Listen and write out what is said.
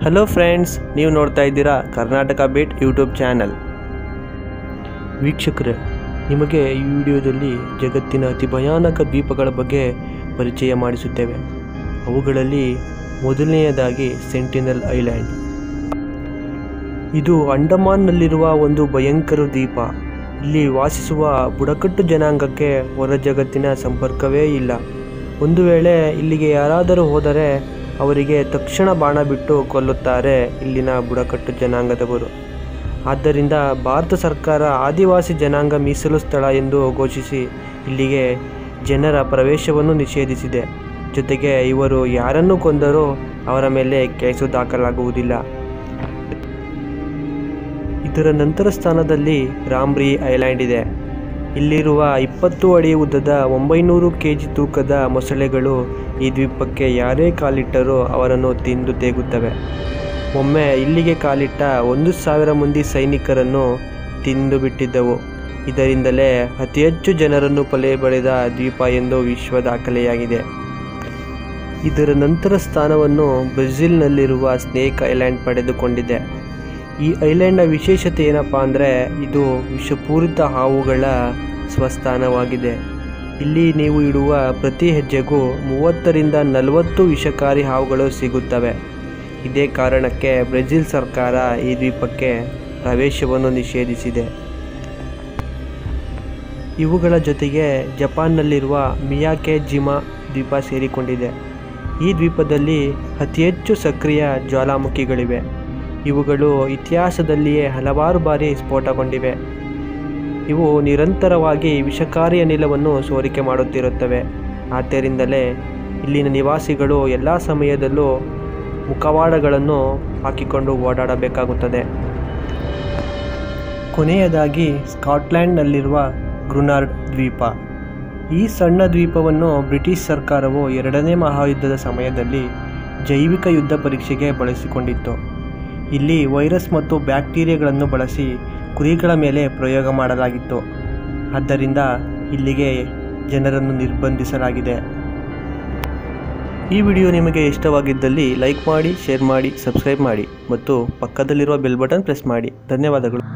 hello friends ನೀವು ನೋಡ್ತಾ ಇದ್ದೀರಾ ಕರ್ನಾಟಕ ಬೀಟ್ ಯೂಟ್ಯೂಬ್ ಚಾನಲ್ ವೀಕ್ಷಕರೇ ನಿಮಗೆ ಈ ವಿಡಿಯೋದಲ್ಲಿ ಜಗತ್ತಿನ ಅತಿ ಭಯಾನಕ ದ್ವೀಪಗಳ ಬಗ್ಗೆ ಪರಿಚಯ ಮಾಡಿಸುತ್ತೇವೆ ಅವುಗಳಲ್ಲಿ ಮೊದಲನೆಯದಾಗಿ ಸೆಂಟಿನಲ್ ಐಲ್ಯಾಂಡ್ ಇದು ಅಂಡಮಾನ್ನಲ್ಲಿರುವ ಒಂದು ಭಯಂಕರ ದ್ವೀಪ ಇಲ್ಲಿ ವಾಸಿಸುವ ಬುಡಕಟ್ಟು ಜನಾಂಗಕ್ಕೆ ಹೊರ ಜಗತ್ತಿನ ಸಂಪರ್ಕವೇ ಇಲ್ಲ ಒಂದು ವೇಳೆ ಇಲ್ಲಿಗೆ ಯಾರಾದರೂ ಹೋದರೆ ಅವರಿಗೆ ತಕ್ಷಣ ಬಾಣ ಬಿಟ್ಟು ಕೊಲ್ಲುತ್ತಾರೆ ಇಲ್ಲಿನ ಬುಡಕಟ್ಟು ಜನಾಂಗದವರು ಆದ್ದರಿಂದ ಭಾರತ ಸರ್ಕಾರ ಆದಿವಾಸಿ ಜನಾಂಗ ಮೀಸಲು ಸ್ಥಳ ಎಂದು ಘೋಷಿಸಿ ಇಲ್ಲಿಗೆ ಜನರ ಪ್ರವೇಶವನ್ನು ನಿಷೇಧಿಸಿದೆ ಜೊತೆಗೆ ಇವರು ಯಾರನ್ನು ಕೊಂದರೂ ಅವರ ಮೇಲೆ ಕೇಸು ದಾಖಲಾಗುವುದಿಲ್ಲ ಇದರ ನಂತರ ಸ್ಥಾನದಲ್ಲಿ ರಾಮ್ರಿ ಐಲ್ಯಾಂಡ್ ಇದೆ ಇಲ್ಲಿರುವ ಇಪ್ಪತ್ತು ಅಡಿ ಉದ್ದದ ಒಂಬೈನೂರು ಕೆ ಜಿ ತೂಕದ ಮೊಸಳೆಗಳು ಈ ದ್ವೀಪಕ್ಕೆ ಯಾರೇ ಕಾಲಿಟ್ಟರೂ ಅವರನ್ನು ತಿಂದು ತೇಗುತ್ತವೆ ಒಮ್ಮೆ ಇಲ್ಲಿಗೆ ಕಾಲಿಟ್ಟ ಒಂದು ಸಾವಿರ ಮಂದಿ ಸೈನಿಕರನ್ನು ತಿಂದು ಬಿಟ್ಟಿದ್ದವು ಇದರಿಂದಲೇ ಅತಿ ಹೆಚ್ಚು ಜನರನ್ನು ಕೊಲೆ ಬಳೆದ ದ್ವೀಪ ಎಂದು ವಿಶ್ವ ದಾಖಲೆಯಾಗಿದೆ ಇದರ ನಂತರ ಸ್ಥಾನವನ್ನು ಬ್ರೆಜಿಲ್ನಲ್ಲಿರುವ ಸ್ನೇಕ್ ಐಲ್ಯಾಂಡ್ ಪಡೆದುಕೊಂಡಿದೆ ಈ ಐಲ್ಯಾಂಡ್ನ ವಿಶೇಷತೆ ಏನಪ್ಪ ಅಂದರೆ ಇದು ವಿಷಪೂರಿತ ಹಾವುಗಳ ಸ್ವಸ್ಥಾನವಾಗಿದೆ ಇಲ್ಲಿ ನೀವು ಇಡುವ ಪ್ರತಿ ಹೆಜ್ಜೆಗೂ ಮೂವತ್ತರಿಂದ ನಲವತ್ತು ವಿಷಕಾರಿ ಹಾವುಗಳು ಸಿಗುತ್ತವೆ ಇದೇ ಕಾರಣಕ್ಕೆ ಬ್ರೆಜಿಲ್ ಸರ್ಕಾರ ಈ ದ್ವೀಪಕ್ಕೆ ಪ್ರವೇಶವನ್ನು ನಿಷೇಧಿಸಿದೆ ಇವುಗಳ ಜೊತೆಗೆ ಜಪಾನ್ನಲ್ಲಿರುವ ಮಿಯಾಕೆ ಜಿಮಾ ದ್ವೀಪ ಸೇರಿಕೊಂಡಿದೆ ಈ ದ್ವೀಪದಲ್ಲಿ ಅತಿ ಹೆಚ್ಚು ಸಕ್ರಿಯ ಜ್ವಾಲಾಮುಖಿಗಳಿವೆ ಇವುಗಳು ಇತಿಹಾಸದಲ್ಲಿಯೇ ಹಲವಾರು ಬಾರಿ ಸ್ಫೋಟಗೊಂಡಿವೆ ಇವು ನಿರಂತರವಾಗಿ ವಿಷಕಾರಿ ಅನಿಲವನ್ನು ಸೋರಿಕೆ ಮಾಡುತ್ತಿರುತ್ತವೆ ಆದ್ದರಿಂದಲೇ ಇಲ್ಲಿನ ನಿವಾಸಿಗಳು ಎಲ್ಲ ಸಮಯದಲ್ಲೂ ಮುಖವಾಡಗಳನ್ನು ಹಾಕಿಕೊಂಡು ಓಡಾಡಬೇಕಾಗುತ್ತದೆ ಕೊನೆಯದಾಗಿ ಸ್ಕಾಟ್ಲ್ಯಾಂಡ್ನಲ್ಲಿರುವ ಗ್ರುನಾರ್ಡ್ ದ್ವೀಪ ಈ ಸಣ್ಣ ದ್ವೀಪವನ್ನು ಬ್ರಿಟಿಷ್ ಸರ್ಕಾರವು ಎರಡನೇ ಮಹಾಯುದ್ಧದ ಸಮಯದಲ್ಲಿ ಜೈವಿಕ ಯುದ್ಧ ಪರೀಕ್ಷೆಗೆ ಬಳಸಿಕೊಂಡಿತ್ತು ಇಲ್ಲಿ ವೈರಸ್ ಮತ್ತು ಬ್ಯಾಕ್ಟೀರಿಯಾಗಳನ್ನು ಬಳಸಿ ಕುರಿಗಳ ಮೇಲೆ ಪ್ರಯೋಗ ಮಾಡಲಾಗಿತ್ತು ಆದ್ದರಿಂದ ಇಲ್ಲಿಗೆ ಜನರನ್ನು ನಿರ್ಬಂಧಿಸಲಾಗಿದೆ ಈ ವಿಡಿಯೋ ನಿಮಗೆ ಇಷ್ಟವಾಗಿದ್ದಲ್ಲಿ ಲೈಕ್ ಮಾಡಿ ಶೇರ್ ಮಾಡಿ ಸಬ್ಸ್ಕ್ರೈಬ್ ಮಾಡಿ ಮತ್ತು ಪಕ್ಕದಲ್ಲಿರುವ ಬೆಲ್ ಬಟನ್ ಪ್ರೆಸ್ ಮಾಡಿ ಧನ್ಯವಾದಗಳು